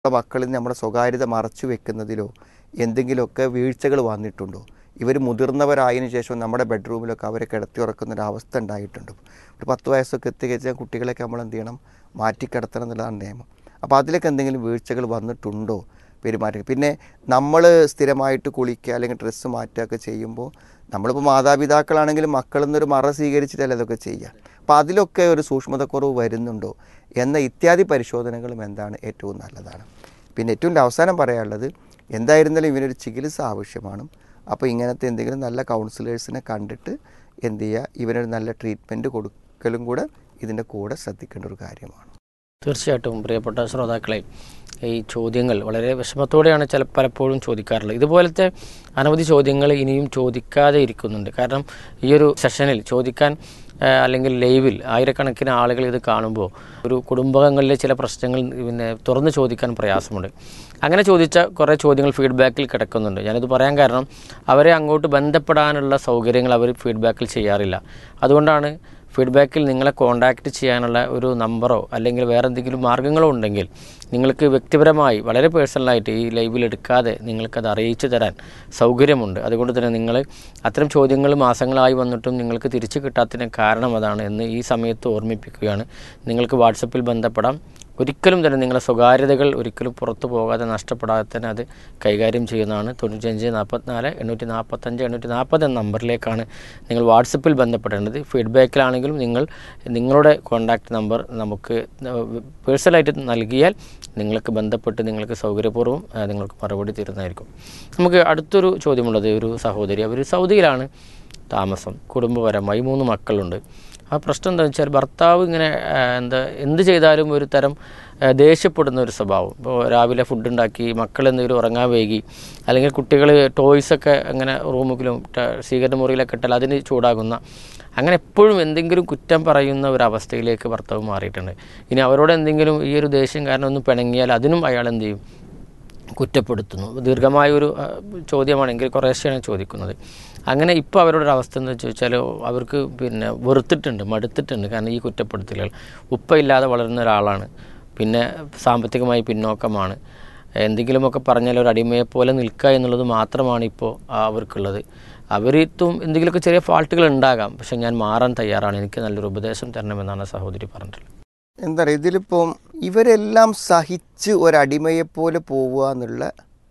നമ്മുടെ മക്കളിൽ നിന്ന് നമ്മുടെ സ്വകാര്യത മറച്ചു വെക്കുന്നതിലോ എന്തെങ്കിലുമൊക്കെ വീഴ്ചകൾ വന്നിട്ടുണ്ടോ ഇവർ മുതിർന്നവരായതിനു ശേഷം നമ്മുടെ ബെഡ്റൂമിലൊക്കെ അവരെ കിടത്തി ഉറക്കുന്ന ഒരു അവസ്ഥ ഉണ്ടായിട്ടുണ്ട് ഒരു പത്ത് വയസ്സൊക്കെ എത്തിക്കഴിഞ്ഞാൽ കുട്ടികളെയൊക്കെ നമ്മൾ എന്ത് ചെയ്യണം മാറ്റിക്കിടത്തണം എന്നുള്ളതാണ് നിയമം അപ്പോൾ അതിലൊക്കെ എന്തെങ്കിലും വീഴ്ചകൾ വന്നിട്ടുണ്ടോ പെരുമാറ്റം പിന്നെ നമ്മൾ സ്ഥിരമായിട്ട് കുളിക്കുക അല്ലെങ്കിൽ ഡ്രസ്സ് മാറ്റുകയൊക്കെ ചെയ്യുമ്പോൾ നമ്മളിപ്പോൾ മാതാപിതാക്കളാണെങ്കിലും മക്കളിൽ നിന്നൊരു മറ സ്വീകരിച്ചിട്ടല്ലേ അതൊക്കെ ചെയ്യുക അപ്പോൾ അതിലൊക്കെ ഒരു സൂക്ഷ്മതക്കുറവ് വരുന്നുണ്ടോ എന്ന ഇത്യാദി പരിശോധനകളും എന്താണ് ഏറ്റവും നല്ലതാണ് പിന്നെ ഏറ്റവും അവസാനം പറയാനുള്ളത് എന്തായിരുന്നാലും ഇവനൊരു ചികിത്സ ആവശ്യമാണ് അപ്പോൾ ഇങ്ങനത്തെ എന്തെങ്കിലും നല്ല കൗൺസിലേഴ്സിനെ കണ്ടിട്ട് എന്ത് ചെയ്യുക ഇവനൊരു നല്ല ട്രീറ്റ്മെൻറ്റ് കൊടുക്കലും കൂടെ ഇതിൻ്റെ കൂടെ ശ്രദ്ധിക്കേണ്ട ഒരു കാര്യമാണ് തീർച്ചയായിട്ടും പ്രിയപ്പെട്ട ശ്രോതാക്കളെ ഈ ചോദ്യങ്ങൾ വളരെ വിഷമത്തോടെയാണ് ചില പലപ്പോഴും ചോദിക്കാറുള്ളത് ഇതുപോലത്തെ അനവധി ചോദ്യങ്ങൾ ഇനിയും ചോദിക്കാതെ ഇരിക്കുന്നുണ്ട് കാരണം ഈ ഒരു സെഷനിൽ ചോദിക്കാൻ ആ, അല്ലെങ്കിൽ ലൈവിൽ ആയിരക്കണക്കിന് ആളുകൾ ഇത് കാണുമ്പോൾ ഒരു കുടുംബങ്ങളിലെ ചില പ്രശ്നങ്ങൾ പിന്നെ തുറന്ന് ചോദിക്കാൻ പ്രയാസമുണ്ട് അങ്ങനെ ചോദിച്ച കുറേ ചോദ്യങ്ങൾ ഫീഡ്ബാക്കിൽ കിടക്കുന്നുണ്ട് ഞാനിത് പറയാൻ കാരണം അവരെ അങ്ങോട്ട് ബന്ധപ്പെടാനുള്ള സൗകര്യങ്ങൾ അവർ ഫീഡ്ബാക്കിൽ ചെയ്യാറില്ല അതുകൊണ്ടാണ് ഫീഡ്ബാക്കിൽ നിങ്ങളെ കോൺടാക്റ്റ് ചെയ്യാനുള്ള ഒരു നമ്പറോ അല്ലെങ്കിൽ വേറെ എന്തെങ്കിലും മാർഗ്ഗങ്ങളോ ഉണ്ടെങ്കിൽ നിങ്ങൾക്ക് വ്യക്തിപരമായി വളരെ പേഴ്സണലായിട്ട് ഈ ലൈവിൽ എടുക്കാതെ നിങ്ങൾക്കത് അറിയിച്ചു തരാൻ സൗകര്യമുണ്ട് അതുകൊണ്ട് തന്നെ നിങ്ങൾ അത്തരം ചോദ്യങ്ങൾ മാസങ്ങളായി വന്നിട്ടും നിങ്ങൾക്ക് തിരിച്ചു കിട്ടാത്തതിന് കാരണം അതാണ് എന്ന് ഈ സമയത്ത് ഓർമ്മിപ്പിക്കുകയാണ് നിങ്ങൾക്ക് വാട്സപ്പിൽ ബന്ധപ്പെടാം ഒരിക്കലും തന്നെ നിങ്ങളുടെ സ്വകാര്യതകൾ ഒരിക്കലും പുറത്തു പോകാതെ നഷ്ടപ്പെടാതെ തന്നെ അത് കൈകാര്യം ചെയ്യുന്നതാണ് തൊണ്ണൂറ്റഞ്ച് നാൽപ്പത്തിനാല് എണ്ണൂറ്റി നാൽപ്പത്തഞ്ച് എണ്ണൂറ്റി നാൽപ്പത് എന്ന നമ്പറിലേക്കാണ് നിങ്ങൾ വാട്സപ്പിൽ ബന്ധപ്പെടേണ്ടത് ഫീഡ്ബാക്കിലാണെങ്കിലും നിങ്ങൾ നിങ്ങളുടെ കോൺടാക്റ്റ് നമ്പർ നമുക്ക് പേഴ്സണലായിട്ട് നൽകിയാൽ നിങ്ങൾക്ക് ബന്ധപ്പെട്ട് നിങ്ങൾക്ക് സൗകര്യപൂർവ്വം ആ, നിങ്ങൾക്ക് മറുപടി തരുന്നതായിരിക്കും നമുക്ക് അടുത്തൊരു ചോദ്യമുള്ളത് ഒരു സഹോദരി അവർ സൗദിയിലാണ് താമസം കുടുംബപരമായി മൂന്ന് മക്കളുണ്ട് ആ പ്രശ്നം എന്താണെന്ന് വെച്ചാൽ ഭർത്താവ് ഇങ്ങനെ ആ, എന്താ എന്ത് ചെയ്താലും ഒരു തരം ആ, ദേഷ്യപ്പെടുന്ന ഒരു സ്വഭാവം ഇപ്പോൾ രാവിലെ ഫുഡ് ഉണ്ടാക്കി മക്കൾ എന്തെങ്കിലും ഉറങ്ങാൻ വൈകി അല്ലെങ്കിൽ കുട്ടികൾ ടോയ്സൊക്കെ അങ്ങനെ റൂമിലും സ്വീകരണ മുറിയിലൊക്കെ ഇട്ടാൽ അതിന് ചൂടാകുന്ന അങ്ങനെ എപ്പോഴും എന്തെങ്കിലും കുറ്റം പറയുന്ന ഒരു അവസ്ഥയിലേക്ക് ഭർത്താവ് മാറിയിട്ടുണ്ട് ഇനി അവരോട് എന്തെങ്കിലും ഈ ഒരു ദേഷ്യം കാരണം ഒന്ന് പിണങ്ങിയാൽ അതിനും അയാൾ എന്ത് ചെയ്യും കുറ്റപ്പെടുത്തുന്നു ദീർഘമായ ഒരു ആ, ചോദ്യമാണെങ്കിൽ കുറേശ്ശെയാണ് ചോദിക്കുന്നത് അങ്ങനെ ഇപ്പോൾ അവരുടെ ഒരു അവസ്ഥ എന്ന് ചോദിച്ചാൽ അവർക്ക് പിന്നെ വെറുത്തിട്ടുണ്ട് മടുത്തിട്ടുണ്ട് കാരണം ഈ കുറ്റപ്പെടുത്തലുകൾ ഉപ്പ ഇല്ലാതെ വളരുന്ന ഒരാളാണ് പിന്നെ സാമ്പത്തികമായി പിന്നോക്കമാണ് എന്തെങ്കിലുമൊക്കെ പറഞ്ഞാൽ ഒരു അടിമയെ പോലെ നിൽക്കുക എന്നുള്ളത് മാത്രമാണ് ഇപ്പോൾ അവർക്കുള്ളത് അവരിത്തും എന്തെങ്കിലുമൊക്കെ ചെറിയ ഫാൾട്ടുകൾ ഉണ്ടാകാം പക്ഷെ ഞാൻ മാറാൻ തയ്യാറാണ് എനിക്ക് നല്ലൊരു ഉപദേശം തരണമെന്നാണ് സഹോദരി പറഞ്ഞിട്ടുള്ളത് എന്താ പറയുക ഇതിലിപ്പം ഇവരെല്ലാം സഹിച്ച് ഒരടിമയെപ്പോലെ പോവുക എന്നുള്ള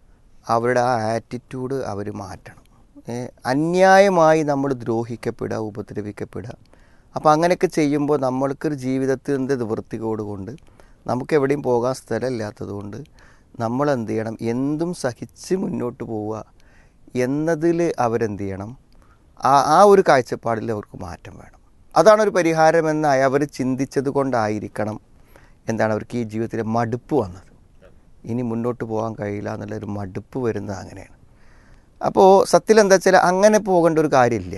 അവരുടെ ആ ആറ്റിറ്റ്യൂഡ് അവർ മാറ്റണം ഏ, അന്യായമായി നമ്മൾ ദ്രോഹിക്കപ്പെടുക ഉപദ്രവിക്കപ്പെടുക അപ്പോൾ അങ്ങനെയൊക്കെ ചെയ്യുമ്പോൾ നമ്മൾക്കൊരു ജീവിതത്തിൻ്റെ നിവൃത്തികോട് കൊണ്ട് നമുക്ക് എവിടെയും പോകാൻ സ്ഥലമില്ലാത്തത് കൊണ്ട് നമ്മൾ എന്ത് ചെയ്യണം എന്തും സഹിച്ച് മുന്നോട്ട് പോവുക എന്നതിൽ അവരെന്ത് ചെയ്യണം ആ ആ ഒരു കാഴ്ചപ്പാടിൽ അവർക്ക് മാറ്റം വേണം അതാണ് ഒരു പരിഹാരമെന്നായി അവർ ചിന്തിച്ചത് കൊണ്ടായിരിക്കണം എന്താണ് അവർക്ക് ഈ ജീവിതത്തിലെ മടുപ്പ് വന്നത് ഇനി മുന്നോട്ട് പോകാൻ കഴിയില്ല എന്നുള്ളൊരു മടുപ്പ് വരുന്നത് അങ്ങനെയാണ് അപ്പോൾ സത്യത്തിൽ എന്താ വെച്ചാൽ അങ്ങനെ പോകേണ്ട ഒരു കാര്യമില്ല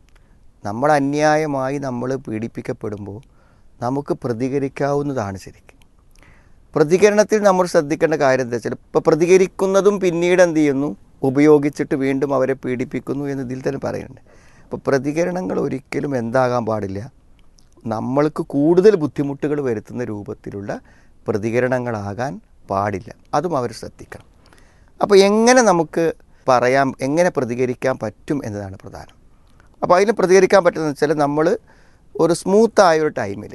നമ്മൾ അന്യായമായി നമ്മൾ പീഡിപ്പിക്കപ്പെടുമ്പോൾ നമുക്ക് പ്രതികരിക്കാവുന്നതാണ് ശരിക്കും പ്രതികരണത്തിൽ നമ്മൾ ശ്രദ്ധിക്കേണ്ട കാര്യം എന്താ വെച്ചാൽ ഇപ്പോൾ പ്രതികരിക്കുന്നതും പിന്നീട് എന്ത് ചെയ്യുന്നു ഉപയോഗിച്ചിട്ട് വീണ്ടും അവരെ പീഡിപ്പിക്കുന്നു എന്ന് ഇതിൽ തന്നെ പറയുന്നുണ്ട് അപ്പോൾ പ്രതികരണങ്ങൾ ഒരിക്കലും എന്താകാൻ പാടില്ല നമ്മൾക്ക് കൂടുതൽ ബുദ്ധിമുട്ടുകൾ വരുത്തുന്ന രൂപത്തിലുള്ള പ്രതികരണങ്ങളാകാൻ പാടില്ല അതും അവർ ശ്രദ്ധിക്കണം അപ്പോൾ എങ്ങനെ നമുക്ക് പറയാം എങ്ങനെ പ്രതികരിക്കാൻ പറ്റും എന്നതാണ് പ്രധാനം അപ്പോൾ അതിന് പ്രതികരിക്കാൻ പറ്റുന്നത് വെച്ചാൽ നമ്മൾ ഒരു സ്മൂത്തായ ഒരു ടൈമിൽ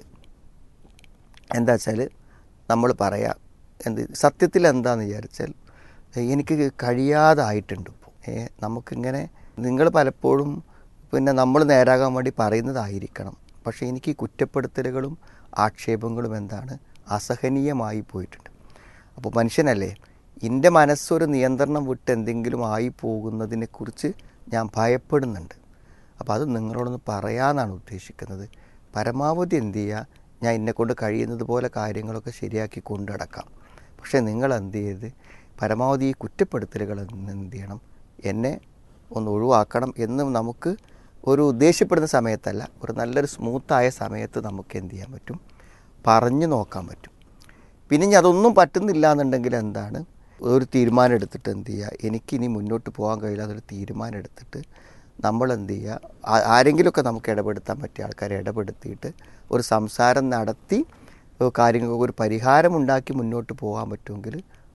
എന്താ വെച്ചാൽ നമ്മൾ പറയാം എന്ത് സത്യത്തിൽ എന്താന്ന് വിചാരിച്ചാൽ ഏ, എനിക്ക് കഴിയാതായിട്ടുണ്ട് ഇപ്പോൾ ഏ നമുക്കിങ്ങനെ നിങ്ങൾ പലപ്പോഴും പിന്നെ നമ്മൾ നേരാകാൻ വേണ്ടി പറയുന്നതായിരിക്കണം പക്ഷേ എനിക്ക് ഈ കുറ്റപ്പെടുത്തലുകളും ആക്ഷേപങ്ങളും എന്താണ് അസഹനീയമായി പോയിട്ടുണ്ട് അപ്പോൾ മനുഷ്യനല്ലേ എൻ്റെ മനസ്സൊരു നിയന്ത്രണം വിട്ട് എന്തെങ്കിലും ആയി പോകുന്നതിനെക്കുറിച്ച് ഞാൻ ഭയപ്പെടുന്നുണ്ട് അപ്പോൾ അത് നിങ്ങളോടൊന്ന് പറയാമെന്നാണ് ഉദ്ദേശിക്കുന്നത് പരമാവധി എന്ത് ചെയ്യുക ഞാൻ എന്നെക്കൊണ്ട് കഴിയുന്നത് പോലെ കാര്യങ്ങളൊക്കെ ശരിയാക്കി കൊണ്ടുനടക്കാം പക്ഷേ നിങ്ങൾ എന്ത് ചെയ്ത് പരമാവധി ഈ കുറ്റപ്പെടുത്തലുകൾ എന്ത് ചെയ്യണം എന്നെ ഒന്ന് ഒഴിവാക്കണം എന്ന് നമുക്ക് ഒരു ഉദ്ദേശപ്പെടുന്ന സമയത്തല്ല ഒരു നല്ലൊരു സ്മൂത്തായ സമയത്ത് നമുക്ക് എന്ത് ചെയ്യാൻ പറ്റും പറഞ്ഞു നോക്കാൻ പറ്റും പിന്നെ ഇനി അതൊന്നും പറ്റുന്നില്ല എന്നുണ്ടെങ്കിൽ എന്താണ് ഒരു തീരുമാനം എടുത്തിട്ട് എന്ത് ചെയ്യുക എനിക്കിനി മുന്നോട്ട് പോകാൻ കഴിയില്ല എന്നൊരു തീരുമാനം എടുത്തിട്ട് നമ്മൾ എന്ത് ചെയ്യുക ആ- ആരെങ്കിലുമൊക്കെ നമുക്ക് ഇടപെടുത്താൻ പറ്റിയ ആൾക്കാരെ ഇടപെടുത്തിയിട്ട് ഒരു സംസാരം നടത്തി ഏഹ് കാര്യങ്ങൾക്ക് ഒരു പരിഹാരം ഉണ്ടാക്കി മുന്നോട്ട് പോകാൻ പറ്റുമെങ്കിൽ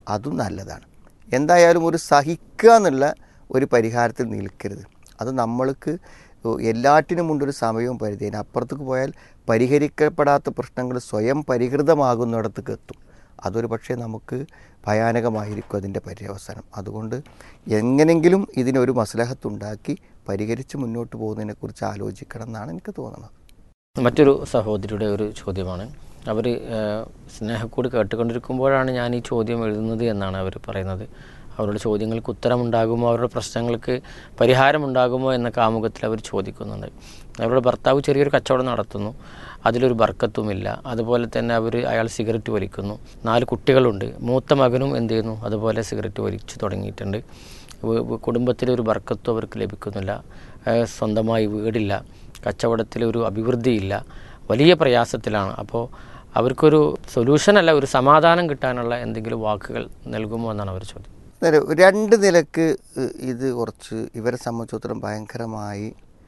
അതും നല്ലതാണ് എന്തായാലും ഒരു സഹിക്കുക എന്നുള്ള ഒരു പരിഹാരത്തിൽ നിൽക്കരുത് അത് നമ്മൾക്ക് എല്ലാറ്റിനും ഉണ്ടൊരു സമയവും പരിധി അതിന് അപ്പുറത്തേക്ക് പോയാൽ പരിഹരിക്കപ്പെടാത്ത പ്രശ്നങ്ങൾ സ്വയം പരിഹൃതമാകുന്നിടത്തേക്ക് എത്തും അതൊരു പക്ഷേ നമുക്ക് ഭയാനകമായിരിക്കും അതിൻ്റെ പര്യവസാനം അതുകൊണ്ട് എങ്ങനെങ്കിലും ഇതിനൊരു മസ്ലഹത്തുണ്ടാക്കി പരിഹരിച്ച് മുന്നോട്ട് പോകുന്നതിനെക്കുറിച്ച് ആലോചിക്കണം എന്നാണ് എനിക്ക് തോന്നുന്നത് മറ്റൊരു സഹോദരിയുടെ ഒരു ചോദ്യമാണ് അവർ സ്നേഹക്കൂട് കേട്ടുകൊണ്ടിരിക്കുമ്പോഴാണ് ഞാൻ ഈ ചോദ്യം എഴുതുന്നത് എന്നാണ് അവർ പറയുന്നത് അവരുടെ ചോദ്യങ്ങൾക്ക് ഉത്തരമുണ്ടാകുമോ അവരുടെ പ്രശ്നങ്ങൾക്ക് പരിഹാരമുണ്ടാകുമോ എന്ന കാമുകത്തിൽ അവർ ചോദിക്കുന്നുണ്ട് അവരുടെ ഭർത്താവ് ചെറിയൊരു കച്ചവടം നടത്തുന്നു അതിലൊരു ബർക്കത്തുമില്ല അതുപോലെ തന്നെ അവർ അയാൾ സിഗരറ്റ് വലിക്കുന്നു നാല് കുട്ടികളുണ്ട് മൂത്ത മകനും എന്ത് ചെയ്യുന്നു അതുപോലെ സിഗരറ്റ് വലിച്ചു തുടങ്ങിയിട്ടുണ്ട് വ- വ- കുടുംബത്തിലൊരു ബർക്കത്തും അവർക്ക് ലഭിക്കുന്നില്ല ഏഹ് സ്വന്തമായി വീടില്ല കച്ചവടത്തിലൊരു അഭിവൃദ്ധിയില്ല വലിയ പ്രയാസത്തിലാണ് അപ്പോൾ അവർക്കൊരു സൊല്യൂഷൻ അല്ല ഒരു സമാധാനം കിട്ടാനുള്ള എന്തെങ്കിലും വാക്കുകൾ നൽകുമോ എന്നാണ് അവർ ചോദ്യം നേരെ രണ്ട് നിലക്ക് ഇ- ഇത് കുറച്ച് ഇവരെ സംബന്ധിച്ചിടത്തോളം ഭയങ്കരമായി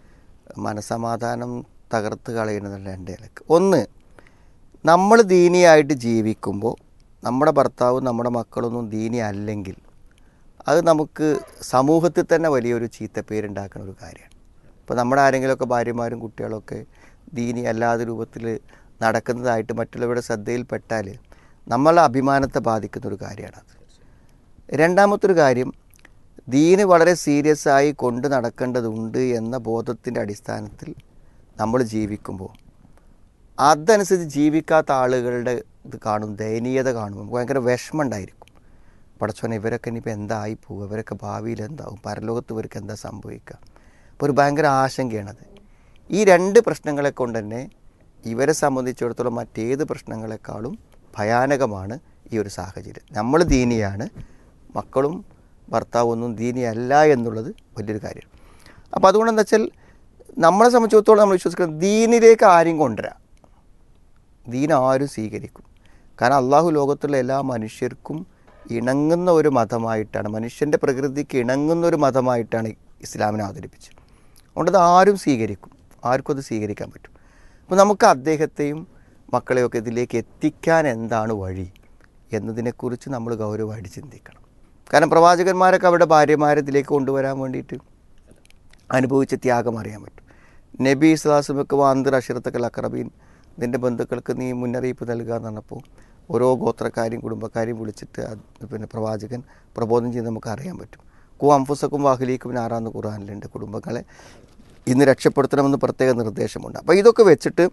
മനസമാധാനം തകർത്ത് കളയുന്നത് രണ്ട് നിലക്ക് ഒന്ന് നമ്മൾ ദീനിയായിട്ട് ജീവിക്കുമ്പോൾ നമ്മുടെ ഭർത്താവും നമ്മുടെ മക്കളൊന്നും ദീനി അല്ലെങ്കിൽ അത് നമുക്ക് സമൂഹത്തിൽ തന്നെ വലിയൊരു ചീത്തപ്പേരുണ്ടാക്കുന്ന ഒരു കാര്യമാണ് ഇപ്പോൾ നമ്മുടെ ആരെങ്കിലുമൊക്കെ ഭാര്യമാരും കുട്ടികളൊക്കെ ദീനി അല്ലാത്ത രൂപത്തിൽ നടക്കുന്നതായിട്ട് മറ്റുള്ളവരുടെ ശ്രദ്ധയിൽപ്പെട്ടാൽ നമ്മളെ അഭിമാനത്തെ ബാധിക്കുന്ന ഒരു കാര്യമാണത് രണ്ടാമത്തൊരു കാര്യം ദീന് വളരെ സീരിയസ് ആയി കൊണ്ട് നടക്കേണ്ടതുണ്ട് എന്ന ബോധത്തിൻ്റെ അടിസ്ഥാനത്തിൽ നമ്മൾ ജീവിക്കുമ്പോൾ അതനുസരിച്ച് ജീവിക്കാത്ത ആളുകളുടെ ഇത് കാണും ദയനീയത കാണുമ്പോൾ നമുക്ക് ഭയങ്കര വിഷമം ഉണ്ടായിരിക്കും പടച്ചോനെ ഇവരൊക്കെ ഇനിയിപ്പോൾ എന്തായി പോകും ഇവരൊക്കെ ഭാവിയിൽ എന്താവും പരലോകത്ത് ഇവർക്ക് എന്താ സംഭവിക്കുക അപ്പോൾ ഒരു ഭയങ്കര ആശങ്കയാണത് ഈ രണ്ട് പ്രശ്നങ്ങളെ കൊണ്ട് തന്നെ ഇവരെ സംബന്ധിച്ചിടത്തോളം മറ്റേത് പ്രശ്നങ്ങളെക്കാളും ഭയാനകമാണ് ഈ ഒരു സാഹചര്യം നമ്മൾ ദീനിയാണ് മക്കളും ഭർത്താവും ഒന്നും ദീനിയല്ല എന്നുള്ളത് വലിയൊരു കാര്യമാണ് അപ്പോൾ അതുകൊണ്ട് എന്താ വെച്ചാൽ നമ്മളെ സംബന്ധിച്ചിടത്തോളം നമ്മൾ വിശ്വസിക്കുന്നത് ദീനിലേക്ക് ആരും കൊണ്ടുവരാം ദീൻ ആരും സ്വീകരിക്കും കാരണം അള്ളാഹു ലോകത്തുള്ള എല്ലാ മനുഷ്യർക്കും ഇണങ്ങുന്ന ഒരു മതമായിട്ടാണ് മനുഷ്യൻ്റെ പ്രകൃതിക്ക് ഇണങ്ങുന്ന ഒരു മതമായിട്ടാണ് ഇസ്ലാമിനെ അവതരിപ്പിച്ചത് അതുകൊണ്ട് അത് ആരും സ്വീകരിക്കും ആർക്കും അത് സ്വീകരിക്കാൻ പറ്റും അപ്പോൾ നമുക്ക് അദ്ദേഹത്തെയും മക്കളെയൊക്കെ ഇതിലേക്ക് എത്തിക്കാൻ എന്താണ് വഴി എന്നതിനെക്കുറിച്ച് നമ്മൾ ഗൗരവമായിട്ട് ചിന്തിക്കണം കാരണം പ്രവാചകന്മാരൊക്കെ അവരുടെ ഭാര്യമാരെ ഇതിലേക്ക് കൊണ്ടുവരാൻ വേണ്ടിയിട്ട് അനുഭവിച്ച ത്യാഗം അറിയാൻ പറ്റും നബി ഇസ്ലാസുമൊക്കെ വാന്തിർ അഷിറത്തക്കൽ അക്രബീൻ നിൻ്റെ ബന്ധുക്കൾക്ക് നീ മുന്നറിയിപ്പ് നൽകുക എന്ന് പറഞ്ഞപ്പോൾ ഓരോ ഗോത്രക്കാരെയും കുടുംബക്കാരെയും വിളിച്ചിട്ട് അത് പിന്നെ പ്രവാചകൻ പ്രബോധനം ചെയ്ത് നമുക്ക് അറിയാൻ പറ്റും കു അംഫുസക്കും വാഹുലീക്കും ആറാന്ന് ഖുറാനിലുണ്ട് കുടുംബങ്ങളെ ഇന്ന് രക്ഷപ്പെടുത്തണമെന്ന് പ്രത്യേക നിർദ്ദേശമുണ്ട് അപ്പോൾ ഇതൊക്കെ വെച്ചിട്ട്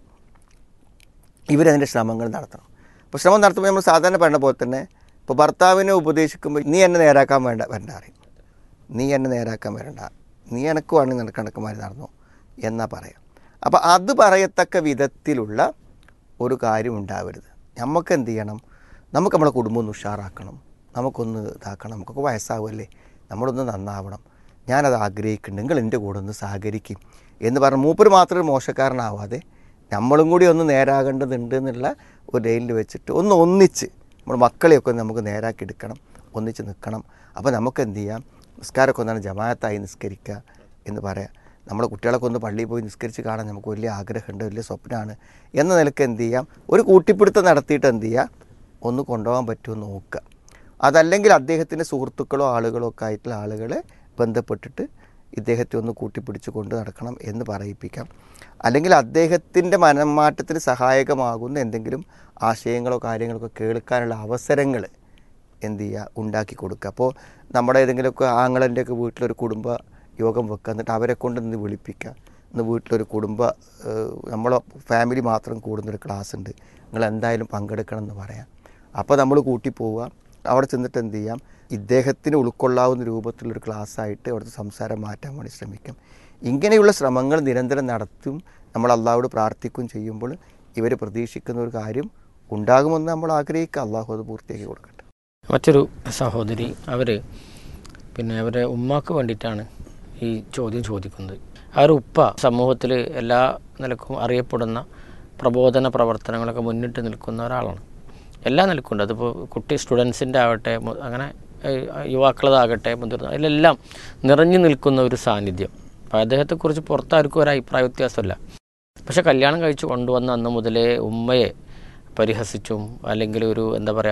ഇവരതിൻ്റെ ശ്രമങ്ങൾ നടത്തണം അപ്പോൾ ശ്രമം നടത്തുമ്പോൾ നമ്മൾ സാധാരണ പറയുന്ന പോലെ തന്നെ ഇപ്പോൾ ഭർത്താവിനെ ഉപദേശിക്കുമ്പോൾ നീ എന്നെ നേരാക്കാൻ വേണ്ട വരണ്ട അറിയും നീ എന്നെ നേരാക്കാൻ വരണ്ട നീ എനക്ക് വേണമെങ്കിൽ നിനക്ക് കണക്കുമാരി നടന്നു എന്നാ പറയാം അപ്പോൾ അത് പറയത്തക്ക വിധത്തിലുള്ള ഒരു കാര്യം ഉണ്ടാവരുത് നമുക്ക് എന്ത് ചെയ്യണം നമുക്ക് നമ്മുടെ കുടുംബം ഒന്ന് ഉഷാറാക്കണം നമുക്കൊന്ന് ഇതാക്കണം നമുക്കൊക്കെ വയസ്സാവുമല്ലേ നമ്മളൊന്ന് നന്നാവണം ഞാനത് ആഗ്രഹിക്കുന്നുണ്ട് നിങ്ങൾ എൻ്റെ കൂടെ ഒന്ന് സഹകരിക്കും എന്ന് പറഞ്ഞ് മൂപ്പര് മാത്രം ഒരു മോശക്കാരനാവാതെ നമ്മളും കൂടി ഒന്ന് നേരാകേണ്ടതുണ്ട് എന്നുള്ള ഒരു ലൈനിൽ വെച്ചിട്ട് ഒന്ന് ഒന്നിച്ച് നമ്മുടെ മക്കളെയൊക്കെ ഒന്ന് നമുക്ക് നേരാക്കി എടുക്കണം ഒന്നിച്ച് നിൽക്കണം അപ്പോൾ നമുക്ക് എന്ത് ചെയ്യാം നിസ്കാരമൊക്കെ ഒന്നാണ് ജമാഅത്തായി നിസ്കരിക്കുക എന്ന് പറയാം നമ്മുടെ കുട്ടികളൊക്കെ ഒന്ന് പള്ളിയിൽ പോയി നിസ്കരിച്ച് കാണാൻ നമുക്ക് വലിയ ആഗ്രഹമുണ്ട് വലിയ സ്വപ്നമാണ് എന്ന നിലക്ക് എന്ത് ചെയ്യാം ഒരു കൂട്ടിപ്പിടുത്തം നടത്തിയിട്ട് എന്ത് ചെയ്യുക ഒന്ന് കൊണ്ടുപോകാൻ പറ്റുമോ എന്ന് നോക്കുക അതല്ലെങ്കിൽ അദ്ദേഹത്തിൻ്റെ സുഹൃത്തുക്കളോ ആളുകളോ ഒക്കെ ആയിട്ടുള്ള ആളുകളെ ബന്ധപ്പെട്ടിട്ട് ഇദ്ദേഹത്തെ ഒന്ന് കൂട്ടിപ്പിടിച്ച് കൊണ്ട് നടക്കണം എന്ന് പറയിപ്പിക്കാം അല്ലെങ്കിൽ അദ്ദേഹത്തിൻ്റെ മനംമാറ്റത്തിന് സഹായകമാകുന്ന എന്തെങ്കിലും ആശയങ്ങളോ കാര്യങ്ങളൊക്കെ കേൾക്കാനുള്ള അവസരങ്ങൾ എന്ത് ചെയ്യുക ഉണ്ടാക്കി കൊടുക്കുക അപ്പോൾ നമ്മുടെ ഏതെങ്കിലുമൊക്കെ ആങ്ങളൻ്റെയൊക്കെ വീട്ടിലൊരു കുടുംബ യോഗം വെക്കുക എന്നിട്ട് അവരെ കൊണ്ട് ഇന്ന് വിളിപ്പിക്കുക ഇന്ന് വീട്ടിലൊരു കുടുംബ ഏഹ്, നമ്മളെ ഫാമിലി മാത്രം കൂടുന്നൊരു ക്ലാസ് ഉണ്ട് നിങ്ങൾ എന്തായാലും പങ്കെടുക്കണം എന്ന് പറയാം അപ്പോൾ നമ്മൾ കൂട്ടി പോവുക അവിടെ ചെന്നിട്ട് എന്ത് ചെയ്യാം ഇദ്ദേഹത്തിന് ഉൾക്കൊള്ളാവുന്ന രൂപത്തിലൊരു ക്ലാസ്സായിട്ട് അവിടുത്തെ സംസാരം മാറ്റാൻ വേണ്ടി ശ്രമിക്കാം ഇങ്ങനെയുള്ള ശ്രമങ്ങൾ നിരന്തരം നടത്തും നമ്മൾ അള്ളാഹോട് പ്രാർത്ഥിക്കുകയും ചെയ്യുമ്പോൾ ഇവർ പ്രതീക്ഷിക്കുന്ന ഒരു കാര്യം ഉണ്ടാകുമെന്ന് നമ്മൾ ആഗ്രഹിക്കുക അള്ളാഹു അത് പൂർത്തിയാക്കി കൊടുക്കട്ടെ മറ്റൊരു സഹോദരി അവർ പിന്നെ അവരുടെ ഉമ്മാക്ക് വേണ്ടിയിട്ടാണ് ഈ ചോദ്യം ചോദിക്കുന്നത് ആ ഒരു ഉപ്പ സമൂഹത്തിൽ എല്ലാ നിലക്കും അറിയപ്പെടുന്ന പ്രബോധന പ്രവർത്തനങ്ങളൊക്കെ മുന്നിട്ട് നിൽക്കുന്ന ഒരാളാണ് എല്ലാ നിലക്കുണ്ട് അതിപ്പോൾ കുട്ടി സ്റ്റുഡൻസിൻ്റെ ആവട്ടെ മു- അങ്ങനെ ഏഹ്, യുവാക്കളതാകട്ടെ മുതിർന്ന അതിലെല്ലാം നിറഞ്ഞു നിൽക്കുന്ന ഒരു സാന്നിധ്യം അപ്പോൾ അദ്ദേഹത്തെക്കുറിച്ച് പുറത്താർക്കും ഒരു അഭിപ്രായ വ്യത്യാസമില്ല പക്ഷെ കല്യാണം കഴിച്ച് കൊണ്ടുവന്ന അന്ന് മുതലേ ഉമ്മയെ പരിഹസിച്ചും അല്ലെങ്കിൽ ഒരു എന്താ പറയുക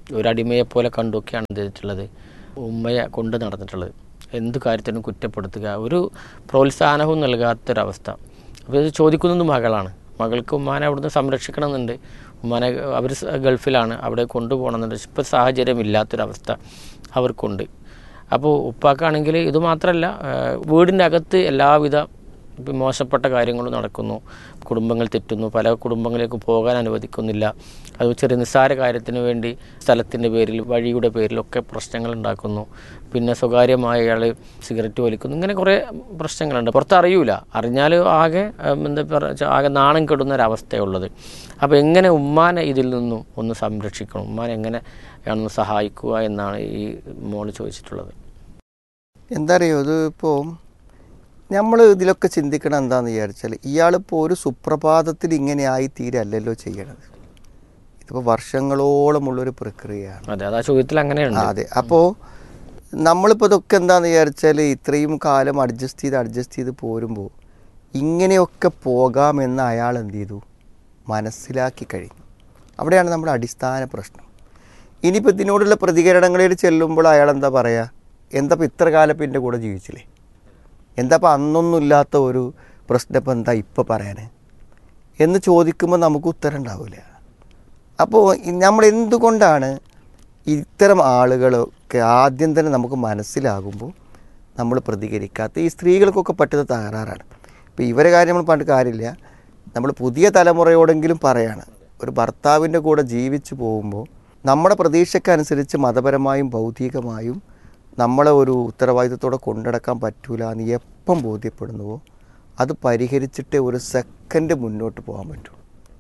ഒരു അടിമയെ പോലെ കണ്ടൊക്കെയാണ് എന്ത് ചെയ്തിട്ടുള്ളത് ഉമ്മയെ കൊണ്ട് നടന്നിട്ടുള്ളത് എന്ത് കാര്യത്തിനും കുറ്റപ്പെടുത്തുക ഒരു പ്രോത്സാഹനവും നൽകാത്തൊരവസ്ഥ അപ്പോൾ ഇത് ചോദിക്കുന്നത് മകളാണ് മകൾക്ക് ഉമ്മാനെ അവിടുന്ന് സംരക്ഷിക്കണമെന്നുണ്ട് ഉമ്മാനെ അവർ ഗൾഫിലാണ് അവിടെ കൊണ്ടുപോകണമെന്നുണ്ട് ഇപ്പോൾ സാഹചര്യം ഇല്ലാത്തൊരവസ്ഥ അവർക്കുണ്ട് അപ്പോൾ ഉപ്പാക്കാണെങ്കിൽ ഇത് മാത്രമല്ല വീടിൻ്റെ അകത്ത് എല്ലാവിധ ഇപ്പം മോശപ്പെട്ട കാര്യങ്ങളും നടക്കുന്നു കുടുംബങ്ങൾ തെറ്റുന്നു പല കുടുംബങ്ങളിലേക്ക് പോകാൻ അനുവദിക്കുന്നില്ല അത് ചെറിയ നിസ്സാര കാര്യത്തിന് വേണ്ടി സ്ഥലത്തിൻ്റെ പേരിൽ വഴിയുടെ പേരിലൊക്കെ പ്രശ്നങ്ങൾ ഉണ്ടാക്കുന്നു പിന്നെ സ്വകാര്യമായ അയാൾ സിഗരറ്റ് വലിക്കുന്നു ഇങ്ങനെ കുറേ പ്രശ്നങ്ങളുണ്ട് പുറത്തറിയൂല അറിഞ്ഞാൽ ആകെ ഉം, എന്താ പറയുക ആകെ നാണം കെടുന്ന ഒരവസ്ഥയുള്ളത് അപ്പോൾ എങ്ങനെ ഉമ്മാനെ ഇതിൽ നിന്നും ഒന്ന് സംരക്ഷിക്കണം ഉമ്മാനെ എങ്ങനെ ആണെന്ന് സഹായിക്കുക എന്നാണ് ഈ മോള് ചോദിച്ചിട്ടുള്ളത് എന്താ അറിയോ ഇത് ഇപ്പോൾ നമ്മൾ ഇതിലൊക്കെ ചിന്തിക്കണം എന്താണെന്ന് വിചാരിച്ചാൽ ഇയാളിപ്പോൾ ഒരു സുപ്രഭാതത്തിൽ ഇങ്ങനെ ആയി തീരല്ലല്ലോ ചെയ്യണത് ഇതിപ്പോൾ വർഷങ്ങളോളമുള്ളൊരു പ്രക്രിയയാണ് അതെ അത് ആ ചോദ്യത്തിൽ ആ, അങ്ങനെയുണ്ട് അതെ അപ്പോൾ നമ്മളിപ്പോൾ ഇതൊക്കെ എന്താണെന്ന് വിചാരിച്ചാൽ ഇത്രയും കാലം അഡ്ജസ്റ്റ് ചെയ്ത് അഡ്ജസ്റ്റ് ചെയ്ത് പോരുമ്പോൾ ഇങ്ങനെയൊക്കെ പോകാമെന്ന് അയാൾ എന്ത് ചെയ്തു മനസ്സിലാക്കി കഴിഞ്ഞു അവിടെയാണ് നമ്മുടെ അടിസ്ഥാന പ്രശ്നം ഇനിയിപ്പോൾ ഇതിനോടുള്ള പ്രതികരണങ്ങളിൽ ചെല്ലുമ്പോൾ അയാൾ എന്താ പറയുക എന്താ ഇപ്പോൾ ഇത്ര കാലം ഇപ്പം എൻ്റെ കൂടെ ജീവിച്ചില്ലേ എന്താ ഇപ്പം അന്നൊന്നും ഇല്ലാത്ത ഒരു പ്രശ്നം ഇപ്പം എന്താ ഇപ്പം പറയാൻ എന്ന് ചോദിക്കുമ്പോൾ നമുക്ക് ഉത്തരം ഉണ്ടാവില്ല അപ്പോൾ നമ്മൾ എന്തുകൊണ്ടാണ് ഇത്തരം ആളുകളൊക്കെ ആദ്യം തന്നെ നമുക്ക് മനസ്സിലാകുമ്പോൾ നമ്മൾ പ്രതികരിക്കാത്ത ഈ സ്ത്രീകൾക്കൊക്കെ പറ്റുന്ന തകരാറാണ് ഇപ്പോൾ ഇവരെ കാര്യം നമ്മൾ പറഞ്ഞിട്ട് കാര്യമില്ല നമ്മൾ പുതിയ തലമുറയോടെങ്കിലും പറയാണ് ഒരു ഭർത്താവിൻ്റെ കൂടെ ജീവിച്ചു പോകുമ്പോൾ നമ്മുടെ പ്രതീക്ഷക്കനുസരിച്ച് മതപരമായും ഭൗതികമായും നമ്മളെ ഒരു ഉത്തരവാദിത്തത്തോടെ കൊണ്ടുനടക്കാൻ പറ്റൂല എന്ന് എപ്പം ബോധ്യപ്പെടുന്നുവോ അത് പരിഹരിച്ചിട്ടേ ഒരു സെക്കൻഡ് മുന്നോട്ട് പോകാൻ പറ്റുള്ളൂ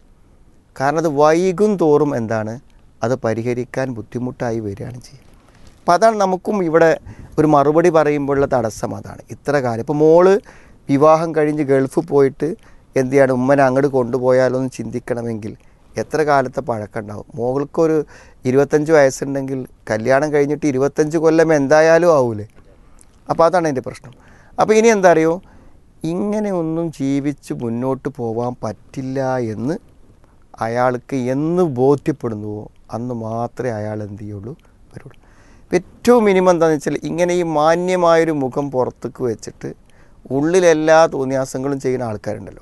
കാരണം അത് വൈകും തോറും എന്താണ് അത് പരിഹരിക്കാൻ ബുദ്ധിമുട്ടായി വരികയാണ് ചെയ്യുക അപ്പം അതാണ് നമുക്കും ഇവിടെ ഒരു മറുപടി പറയുമ്പോഴുള്ള തടസ്സം അതാണ് ഇത്ര കാലം ഇപ്പോൾ മോള് വിവാഹം കഴിഞ്ഞ് ഗൾഫ് പോയിട്ട് എന്ത് ചെയ്യാണ് ഉമ്മനെ അങ്ങോട്ട് കൊണ്ടുപോയാലോ എന്ന് ചിന്തിക്കണമെങ്കിൽ എത്ര കാലത്തെ പഴക്കമുണ്ടാവും മോൾക്കൊരു ഇരുപത്തഞ്ച് വയസ്സുണ്ടെങ്കിൽ കല്യാണം കഴിഞ്ഞിട്ട് ഇരുപത്തഞ്ച് കൊല്ലം എന്തായാലും ആവൂലേ അപ്പോൾ അതാണ് എൻ്റെ പ്രശ്നം അപ്പോൾ ഇനി എന്താ അറിയോ ഇങ്ങനെ ഒന്നും ജീവിച്ച് മുന്നോട്ട് പോകാൻ പറ്റില്ല എന്ന് അയാൾക്ക് എന്ന് ബോധ്യപ്പെടുന്നുവോ അന്ന് മാത്രമേ അയാൾ എന്ത് ചെയ്യുള്ളൂ വരുള്ളൂ ഇപ്പം ഏറ്റവും മിനിമം എന്താണെന്ന് വെച്ചാൽ ഇങ്ങനെ ഈ മാന്യമായൊരു മുഖം പുറത്തേക്ക് വെച്ചിട്ട് ഉള്ളിലെല്ലാ തോന്നിയാസങ്ങളും ചെയ്യുന്ന ആൾക്കാരുണ്ടല്ലോ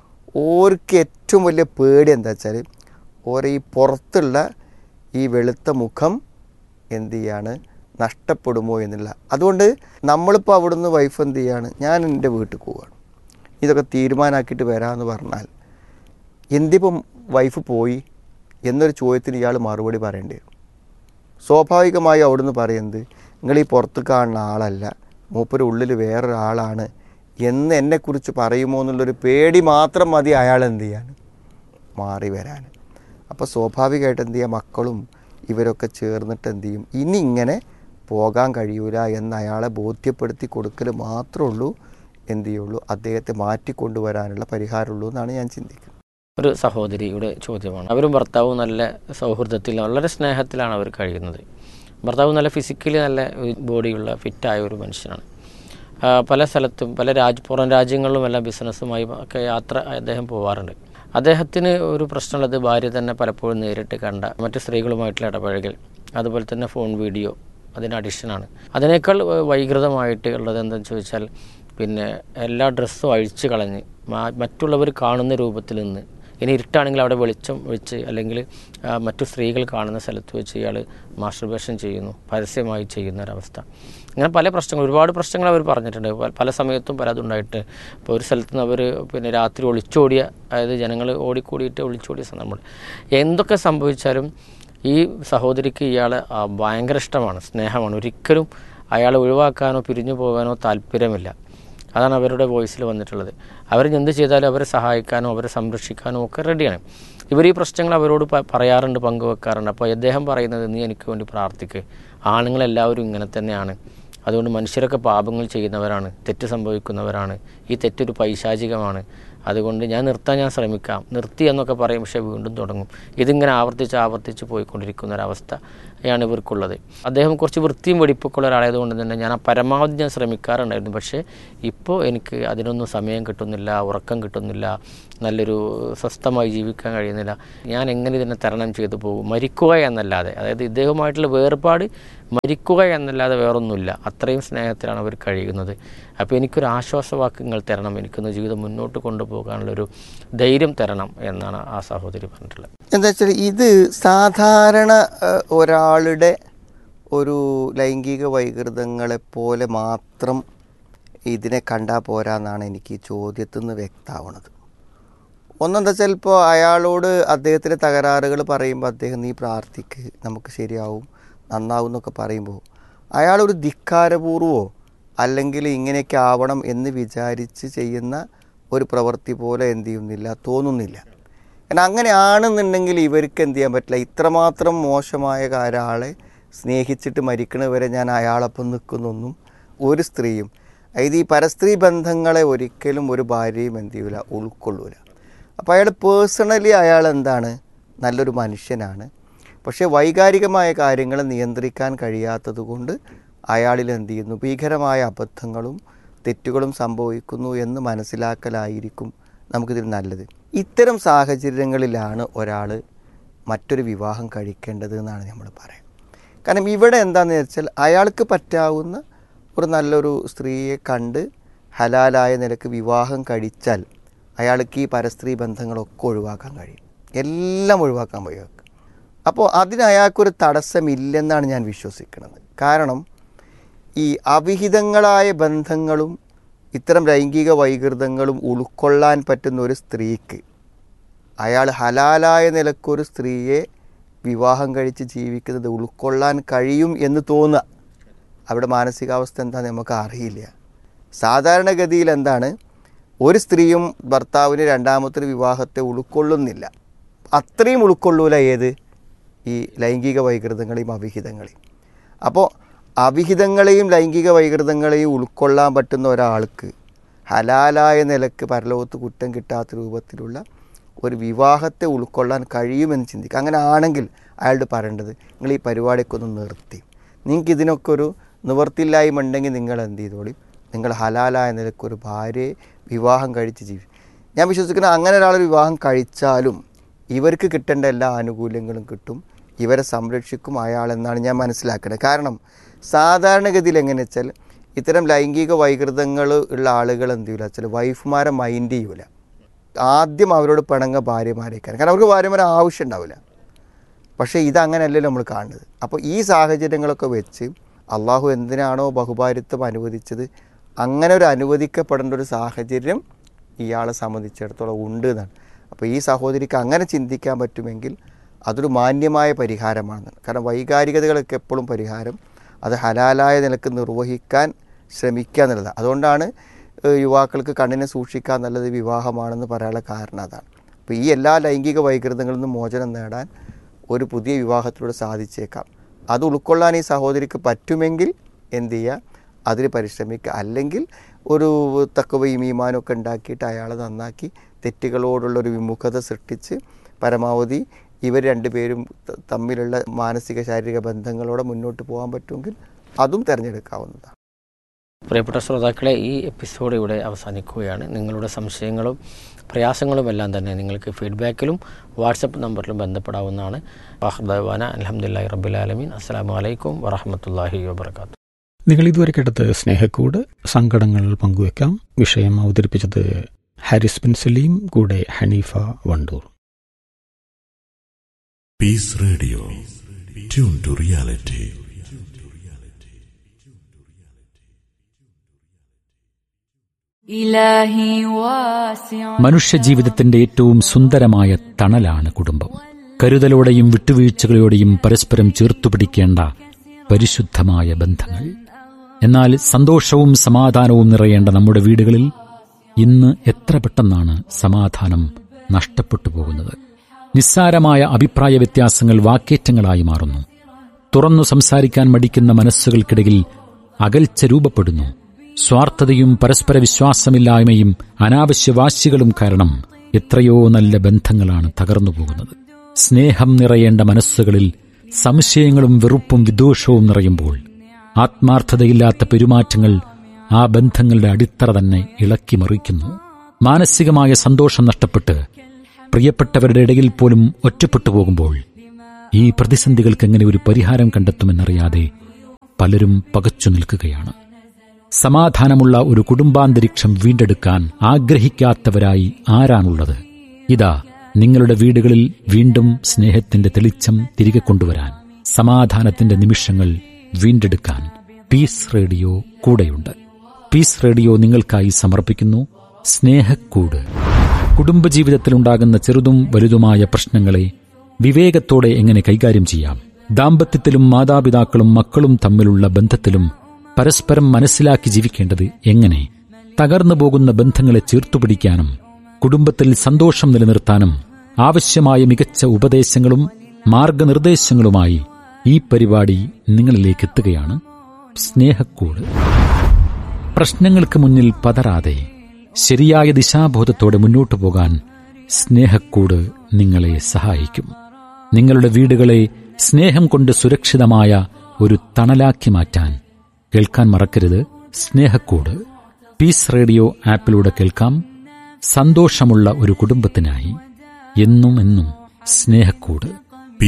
ഓർക്ക് ഏറ്റവും വലിയ പേടി എന്താ വെച്ചാൽ ഓരോ ഈ പുറത്തുള്ള ഈ വെളുത്ത മുഖം എന്ത് ചെയ്യാണ് നഷ്ടപ്പെടുമോ എന്നുള്ള അതുകൊണ്ട് നമ്മളിപ്പോൾ അവിടുന്ന് വൈഫ് എന്ത് ചെയ്യാണ് ഞാൻ എൻ്റെ വീട്ടിൽ പോവുകയാണ് ഇതൊക്കെ തീരുമാനമാക്കിയിട്ട് വരാമെന്ന് പറഞ്ഞാൽ എന്തിപ്പം വൈഫ് പോയി എന്നൊരു ചോദ്യത്തിന് ഇയാൾ മറുപടി പറയേണ്ടി വരും സ്വാഭാവികമായി അവിടുന്ന് പറയുന്നത് നിങ്ങൾ ഈ പുറത്ത് കാണുന്ന ആളല്ല മൂപ്പര് ഉള്ളിൽ വേറൊരാളാണ് എന്ന് എന്നെക്കുറിച്ച് പറയുമോ എന്നുള്ളൊരു പേടി മാത്രം മതി അയാൾ എന്ത് ചെയ്യാൻ മാറി വരാൻ അപ്പോൾ സ്വാഭാവികമായിട്ട് എന്ത് ചെയ്യുക മക്കളും ഇവരൊക്കെ ചേർന്നിട്ട് എന്ത് ചെയ്യും ഇനി ഇങ്ങനെ പോകാൻ കഴിയൂല എന്ന് അയാളെ ബോധ്യപ്പെടുത്തി കൊടുക്കൽ മാത്രമേ ഉള്ളൂ എന്ത് ചെയ്യുള്ളൂ അദ്ദേഹത്തെ മാറ്റിക്കൊണ്ടുവരാനുള്ള പരിഹാരമുള്ളൂ എന്നാണ് ഞാൻ ചിന്തിക്കുന്നത് ഒരു സഹോദരിയുടെ ചോദ്യമാണ് അവരും ഭർത്താവും നല്ല സൗഹൃദത്തിൽ വളരെ സ്നേഹത്തിലാണ് അവർ കഴിയുന്നത് ഭർത്താവ് നല്ല ഫിസിക്കലി നല്ല ബോഡിയുള്ള ഫിറ്റായ ഒരു മനുഷ്യനാണ് ആ, പല സ്ഥലത്തും പല രാജ് പുറം രാജ്യങ്ങളിലും എല്ലാം ബിസിനസ്സുമായി ഒക്കെ യാത്ര അദ്ദേഹം പോവാറുണ്ട് അദ്ദേഹത്തിന് ഒരു പ്രശ്നമുള്ളത് ഭാര്യ തന്നെ പലപ്പോഴും നേരിട്ട് കണ്ട മറ്റ് സ്ത്രീകളുമായിട്ടുള്ള ഇടപഴകൽ അതുപോലെ തന്നെ ഫോൺ വീഡിയോ അതിന് അഡിക്ഷനാണ് അതിനേക്കാൾ വ- വൈകൃതമായിട്ട് ഉള്ളത് എന്താണെന്ന് ചോദിച്ചാൽ പിന്നെ എല്ലാ ഡ്രസ്സും അഴിച്ചു കളഞ്ഞ് മാ- മറ്റുള്ളവർ കാണുന്ന രൂപത്തിൽ നിന്ന് ഇനി ഇരുട്ടാണെങ്കിൽ അവിടെ വെളിച്ചം വെച്ച് അല്ലെങ്കിൽ ആ, മറ്റു സ്ത്രീകൾ കാണുന്ന സ്ഥലത്ത് വെച്ച് ഇയാൾ മാസ്റ്റർബേഷൻ ചെയ്യുന്നു പരസ്യമായി ചെയ്യുന്ന ഒരവസ്ഥ അങ്ങനെ പല പ്രശ്നങ്ങൾ ഒരുപാട് പ്രശ്നങ്ങൾ അവർ പറഞ്ഞിട്ടുണ്ട് പല- പല സമയത്തും പലതും ഉണ്ടായിട്ട് ഇപ്പോൾ ഒരു സ്ഥലത്ത് നിന്ന് അവർ പിന്നെ രാത്രി ഒളിച്ചോടിയ അതായത് ജനങ്ങൾ ഓടിക്കൂടിയിട്ട് ഒളിച്ചോടിയ സന്ദർഭം എന്തൊക്കെ സംഭവിച്ചാലും ഈ സഹോദരിക്ക് ഇയാളെ ആ, ഭയങ്കര ഇഷ്ടമാണ് സ്നേഹമാണ് ഒരിക്കലും അയാളെ ഒഴിവാക്കാനോ പിരിഞ്ഞു പോകാനോ താല്പര്യമില്ല അതാണ് അവരുടെ വോയിസിൽ വന്നിട്ടുള്ളത് അവർ എന്ത് ചെയ്താലും അവരെ സഹായിക്കാനോ അവരെ സംരക്ഷിക്കാനോ ഒക്കെ റെഡിയാണ് ഇവർ ഈ പ്രശ്നങ്ങൾ അവരോട് പ- പറയാറുണ്ട് പങ്കുവെക്കാറുണ്ട് അപ്പോൾ അദ്ദേഹം പറയുന്നത് നീ എനിക്ക് വേണ്ടി പ്രാർത്ഥിക്ക് ആണുങ്ങളെല്ലാവരും ഇങ്ങനെ തന്നെയാണ് അതുകൊണ്ട് മനുഷ്യരൊക്കെ പാപങ്ങൾ ചെയ്യുന്നവരാണ് തെറ്റ് സംഭവിക്കുന്നവരാണ് ഈ തെറ്റൊരു പൈശാചികമാണ് അതുകൊണ്ട് ഞാൻ നിർത്താൻ ഞാൻ ശ്രമിക്കാം നിർത്തി എന്നൊക്കെ പറയും പക്ഷേ വീണ്ടും തുടങ്ങും ഇതിങ്ങനെ ആവർത്തിച്ച് ആവർത്തിച്ച് പോയിക്കൊണ്ടിരിക്കുന്ന ഒരവസ്ഥയാണ് ഇവർക്കുള്ളത് അദ്ദേഹം കുറച്ച് വൃത്തിയും വെടിപ്പൊക്കെ ഉള്ള ഒരാളായതുകൊണ്ട് തന്നെ ഞാൻ ആ പരമാവധി ഞാൻ ശ്രമിക്കാറുണ്ടായിരുന്നു പക്ഷേ ഇപ്പോൾ എനിക്ക് അതിനൊന്നും സമയം കിട്ടുന്നില്ല ഉറക്കം കിട്ടുന്നില്ല നല്ലൊരു സ്വസ്ഥമായി ജീവിക്കാൻ കഴിയുന്നില്ല ഞാൻ എങ്ങനെ ഇതിനെ തരണം ചെയ്തു പോകും മരിക്കുക എന്നല്ലാതെ അതായത് ഇദ്ദേഹവുമായിട്ടുള്ള വേർപാട് മരിക്കുക എന്നല്ലാതെ വേറൊന്നുമില്ല അത്രയും സ്നേഹത്തിലാണ് അവർ കഴിയുന്നത് അപ്പോൾ എനിക്കൊരു ആശ്വാസവാക്ക് നിങ്ങൾ തരണം എനിക്കൊന്ന് ജീവിതം മുന്നോട്ട് കൊണ്ടുപോകാനുള്ളൊരു ധൈര്യം തരണം എന്നാണ് ആ സഹോദരി പറഞ്ഞിട്ടുള്ളത് എന്താ വെച്ചാൽ ഇത് സാധാരണ ഏഹ്, ഒരാളുടെ ഒരു ലൈംഗിക വൈകൃതങ്ങളെ പോലെ മാത്രം ഇതിനെ കണ്ടാൽ പോരാന്നാണ് എനിക്ക് ഈ ചോദ്യത്തിൽ നിന്ന് വ്യക്തമാവുന്നത് ഒന്നെന്താ വെച്ചാൽ ഇപ്പോൾ അയാളോട് അദ്ദേഹത്തിൻ്റെ തകരാറുകൾ പറയുമ്പോൾ അദ്ദേഹം നീ പ്രാർത്ഥിക്ക് നമുക്ക് ശരിയാവും നന്നാവും എന്നൊക്കെ പറയുമ്പോൾ അയാളൊരു ധിക്കാരപൂർവമോ അല്ലെങ്കിൽ ഇങ്ങനെയൊക്കെ ആവണം എന്ന് വിചാരിച്ച് ചെയ്യുന്ന ഒരു പ്രവൃത്തി പോലെ എന്ത് ചെയ്യുന്നില്ല തോന്നുന്നില്ല കാരണം അങ്ങനെ ആണെന്നുണ്ടെങ്കിൽ ഇവർക്ക് എന്ത് ചെയ്യാൻ പറ്റില്ല ഇത്രമാത്രം മോശമായ ഒരാളെ സ്നേഹിച്ചിട്ട് മരിക്കണവരെ ഞാൻ അയാളൊപ്പം നിൽക്കുന്നൊന്നും ഒരു സ്ത്രീയും അതായത് ഈ പരസ്ത്രീ ബന്ധങ്ങളെ ഒരിക്കലും ഒരു ഭാര്യയും എന്ത് ചെയ്യൂല ഉൾക്കൊള്ളൂല അപ്പോൾ അയാൾ പേഴ്സണലി അയാൾ എന്താണ് നല്ലൊരു മനുഷ്യനാണ് പക്ഷേ വൈകാരികമായ കാര്യങ്ങൾ നിയന്ത്രിക്കാൻ കഴിയാത്തത് കൊണ്ട് അയാളിൽ എന്ത് ചെയ്യുന്നു ഭീകരമായ അബദ്ധങ്ങളും തെറ്റുകളും സംഭവിക്കുന്നു എന്ന് മനസ്സിലാക്കലായിരിക്കും നമുക്കിതിൽ നല്ലത് ഇത്തരം സാഹചര്യങ്ങളിലാണ് ഒരാൾ മറ്റൊരു വിവാഹം കഴിക്കേണ്ടത് എന്നാണ് നമ്മൾ പറയുന്നത് കാരണം ഇവിടെ എന്താണെന്ന് വെച്ചാൽ അയാൾക്ക് പറ്റാവുന്ന ഒരു നല്ലൊരു സ്ത്രീയെ കണ്ട് ഹലാലായ നിലക്ക് വിവാഹം കഴിച്ചാൽ അയാൾക്ക് ഈ പരസ്ത്രീ ബന്ധങ്ങളൊക്കെ ഒഴിവാക്കാൻ കഴിയും എല്ലാം ഒഴിവാക്കാൻ കഴിയും അപ്പോൾ അതിന് അയാൾക്കൊരു തടസ്സമില്ലെന്നാണ് ഞാൻ വിശ്വസിക്കുന്നത് കാരണം ഈ അവിഹിതങ്ങളായ ബന്ധങ്ങളും ഇത്തരം ലൈംഗിക വൈകൃതങ്ങളും ഉൾക്കൊള്ളാൻ പറ്റുന്ന ഒരു സ്ത്രീക്ക് അയാൾ ഹലാലായ നിലക്കൊരു സ്ത്രീയെ വിവാഹം കഴിച്ച് ജീവിക്കുന്നത് ഉൾക്കൊള്ളാൻ കഴിയും എന്ന് തോന്നുക അവിടെ മാനസികാവസ്ഥ എന്താണെന്ന് നമുക്ക് അറിയില്ല സാധാരണഗതിയിൽ എന്താണ് ഒരു സ്ത്രീയും ഭർത്താവിന് രണ്ടാമത്തെ വിവാഹത്തെ ഉൾക്കൊള്ളുന്നില്ല അത്രയും ഉൾക്കൊള്ളൂല ഏത് ഈ ലൈംഗിക വൈകൃതങ്ങളെയും അവിഹിതങ്ങളെയും അപ്പോൾ അവിഹിതങ്ങളെയും ലൈംഗിക വൈകൃതങ്ങളെയും ഉൾക്കൊള്ളാൻ പറ്റുന്ന ഒരാൾക്ക് ഹലാലായ നിലക്ക് പരലോകത്ത് കുറ്റം കിട്ടാത്ത രൂപത്തിലുള്ള ഒരു വിവാഹത്തെ ഉൾക്കൊള്ളാൻ കഴിയുമെന്ന് ചിന്തിക്കുക അങ്ങനെ ആണെങ്കിൽ അയാളോട് പറയേണ്ടത് നിങ്ങൾ ഈ പരിപാടിയൊക്കെ ഒന്ന് നിർത്തി നിങ്ങൾക്ക് ഇതിനൊക്കെ ഒരു നിവർത്തില്ലായ്മ ഉണ്ടെങ്കിൽ നിങ്ങൾ എന്ത് ചെയ്തോളി നിങ്ങൾ ഹലാലായ നിലക്ക് ഒരു ഭാര്യയെ വിവാഹം കഴിച്ച് ജീവി ഞാൻ വിശ്വസിക്കുന്ന അങ്ങനെ ഒരാൾ വിവാഹം കഴിച്ചാലും ഇവർക്ക് കിട്ടേണ്ട എല്ലാ ആനുകൂല്യങ്ങളും കിട്ടും ഇവരെ സംരക്ഷിക്കും അയാളെന്നാണ് ഞാൻ മനസ്സിലാക്കുന്നത് കാരണം സാധാരണഗതിയിൽ എങ്ങനെ വെച്ചാൽ ഇത്തരം ലൈംഗിക വൈകൃതങ്ങൾ ഉള്ള ആളുകൾ എന്ത് ചെയ്യില്ല വെച്ചാൽ വൈഫുമാരെ മൈൻഡ് ചെയ്യൂല ആദ്യം അവരോട് പിണങ്ങ ഭാര്യമാരേക്കാണ് കാരണം അവർക്ക് ഭാര്യമാരെ ആവശ്യം ഉണ്ടാവില്ല പക്ഷേ ഇതങ്ങനെയല്ലല്ലോ നമ്മൾ കാണുന്നത് അപ്പോൾ ഈ സാഹചര്യങ്ങളൊക്കെ വെച്ച് അള്ളാഹു എന്തിനാണോ ബഹുഭാരിത്വം അനുവദിച്ചത് അങ്ങനെ ഒരു അനുവദിക്കപ്പെടേണ്ട ഒരു സാഹചര്യം ഇയാളെ സംബന്ധിച്ചിടത്തോളം ഉണ്ട് എന്നാണ് അപ്പോൾ ഈ സഹോദരിക്ക് അങ്ങനെ ചിന്തിക്കാൻ പറ്റുമെങ്കിൽ അതൊരു മാന്യമായ പരിഹാരമാണ് കാരണം വൈകാരികതകളൊക്കെ എപ്പോഴും പരിഹാരം അത് ഹലാലായ നിലക്ക് നിർവഹിക്കാൻ ശ്രമിക്കുക എന്നുള്ളതാണ് അതുകൊണ്ടാണ് ഏഹ്, യുവാക്കൾക്ക് കണ്ണിനെ സൂക്ഷിക്കാൻ നല്ലത് വിവാഹമാണെന്ന് പറയാനുള്ള കാരണം അതാണ് അപ്പോൾ ഈ എല്ലാ ലൈംഗിക വൈകൃതങ്ങളിൽ നിന്നും മോചനം നേടാൻ ഒരു പുതിയ വിവാഹത്തിലൂടെ സാധിച്ചേക്കാം അത് ഉൾക്കൊള്ളാൻ ഈ സഹോദരിക്ക് പറ്റുമെങ്കിൽ എന്ത് ചെയ്യുക അതിന് പരിശ്രമിക്കുക അല്ലെങ്കിൽ ഒരു തക്കവയും ഈമാനും ഒക്കെ ഉണ്ടാക്കിയിട്ട് അയാളെ നന്നാക്കി തെറ്റുകളോടുള്ളൊരു വിമുഖത സൃഷ്ടിച്ച് പരമാവധി ഇവർ രണ്ടുപേരും ത- തമ്മിലുള്ള മാനസിക ശാരീരിക ബന്ധങ്ങളോടെ മുന്നോട്ട് പോകാൻ പറ്റുമെങ്കിൽ അതും തിരഞ്ഞെടുക്കാവുന്നതാണ് പ്രിയപ്പെട്ട ശ്രോതാക്കളെ ഈ എപ്പിസോഡ് ഇവിടെ അവസാനിക്കുകയാണ് നിങ്ങളുടെ സംശയങ്ങളും പ്രയാസങ്ങളും എല്ലാം തന്നെ നിങ്ങൾക്ക് ഫീഡ്ബാക്കിലും വാട്സപ്പ് നമ്പറിലും ബന്ധപ്പെടാവുന്നതാണ് വാഹദാന അലഹമുല്ലാ റബ്ബുലാലമീൻ അസ്സാം വലൈക്കും വറഹമത്തല്ലാഹി വാബർക്കാത്തു നിങ്ങൾ ഇതുവരെ കേട്ടത് സ്നേഹക്കൂട് സങ്കടങ്ങൾ പങ്കുവെക്കാം വിഷയം അവതരിപ്പിച്ചത് ഹാരിസ് ബിൻ സലീം കൂടെ Haneefa Wandoor Peace Radio. Tune to reality. إلهي واسع മനുഷ്യജീവിതത്തിന്റെ ഏറ്റവും സുന്ദരമായ തണലാണ് കുടുംബം കരുതലോടെയും വിട്ടുവീഴ്ചകളോടെയും പരസ്പരം ചേർത്തുപിടിക്കേണ്ട പരിശുദ്ധമായ ബന്ധങ്ങൾ എന്നാൽ സന്തോഷവും സമാധാനവും നിറയേണ്ട നമ്മുടെ വീടുകളിൽ ഇന്ന് എത്ര പെട്ടെന്നാണ് സമാധാനം നഷ്ടപ്പെട്ടു പോകുന്നത് നിസ്സാരമായ അഭിപ്രായ വ്യത്യാസങ്ങൾ വാക്കേറ്റങ്ങളായി മാറുന്നു തുറന്നു സംസാരിക്കാൻ മടിക്കുന്ന മനസ്സുകൾക്കിടയിൽ അകൽച്ച രൂപപ്പെടുന്നു സ്വാർത്ഥതയും പരസ്പര വിശ്വാസമില്ലായ്മയും അനാവശ്യ വാശികളും കാരണം എത്രയോ നല്ല ബന്ധങ്ങളാണ് തകർന്നു പോകുന്നത് സ്നേഹം നിറയേണ്ട മനസ്സുകളിൽ സംശയങ്ങളും വെറുപ്പും വിദ്വേഷവും നിറയുമ്പോൾ ആത്മാർത്ഥതയില്ലാത്ത പെരുമാറ്റങ്ങൾ ആ ബന്ധങ്ങളുടെ അടിത്തറ തന്നെ ഇളക്കി മറിക്കുന്നു മാനസികമായ സന്തോഷം നഷ്ടപ്പെട്ട് പ്രിയപ്പെട്ടവരുടെ ഇടയിൽ പോലും ഒറ്റപ്പെട്ടു പോകുമ്പോൾ ഈ പ്രതിസന്ധികൾക്ക് എങ്ങനെ ഒരു പരിഹാരം കണ്ടെത്തുമെന്നറിയാതെ പലരും പകച്ചു നിൽക്കുകയാണ് സമാധാനമുള്ള ഒരു കുടുംബാന്തരീക്ഷം വീണ്ടെടുക്കാൻ ആഗ്രഹിക്കാത്തവരായി ആരാണുള്ളത് ഇതാ നിങ്ങളുടെ വീടുകളിൽ വീണ്ടും സ്നേഹത്തിന്റെ തെളിച്ചം തിരികെ കൊണ്ടുവരാൻ സമാധാനത്തിന്റെ നിമിഷങ്ങൾ വീണ്ടെടുക്കാൻ പീസ് റേഡിയോ കൂടെയുണ്ട് പീസ് റേഡിയോ നിങ്ങൾക്കായി സമർപ്പിക്കുന്നു സ്നേഹക്കൂട് കുടുംബജീവിതത്തിലുണ്ടാകുന്ന ചെറുതും വലുതുമായ പ്രശ്നങ്ങളെ വിവേകത്തോടെ എങ്ങനെ കൈകാര്യം ചെയ്യാം ദാമ്പത്യത്തിലും മാതാപിതാക്കളും മക്കളും തമ്മിലുള്ള ബന്ധത്തിലും പരസ്പരം മനസ്സിലാക്കി ജീവിക്കേണ്ടത് എങ്ങനെ തകർന്നു പോകുന്ന ബന്ധങ്ങളെ ചേർത്തുപിടിക്കാനും കുടുംബത്തിൽ സന്തോഷം നിലനിർത്താനും ആവശ്യമായ മികച്ച ഉപദേശങ്ങളും മാർഗനിർദ്ദേശങ്ങളുമായി ഈ പരിപാടി നിങ്ങളിലേക്ക് എത്തുകയാണ് സ്നേഹക്കൂട് പ്രശ്നങ്ങൾക്ക് മുന്നിൽ പതറാതെ ശരിയായ ദിശാബോധത്തോടെ മുന്നോട്ടു പോകാൻ സ്നേഹക്കൂട് നിങ്ങളെ സഹായിക്കും നിങ്ങളുടെ വീടുകളെ സ്നേഹം കൊണ്ട് സുരക്ഷിതമായ ഒരു തണലാക്കി മാറ്റാൻ കേൾക്കാൻ മറക്കരുത് സ്നേഹക്കൂട് പീസ് റേഡിയോ ആപ്പിലൂടെ കേൾക്കാം സന്തോഷമുള്ള ഒരു കുടുംബത്തിനായി എന്നും എന്നും സ്നേഹക്കൂട്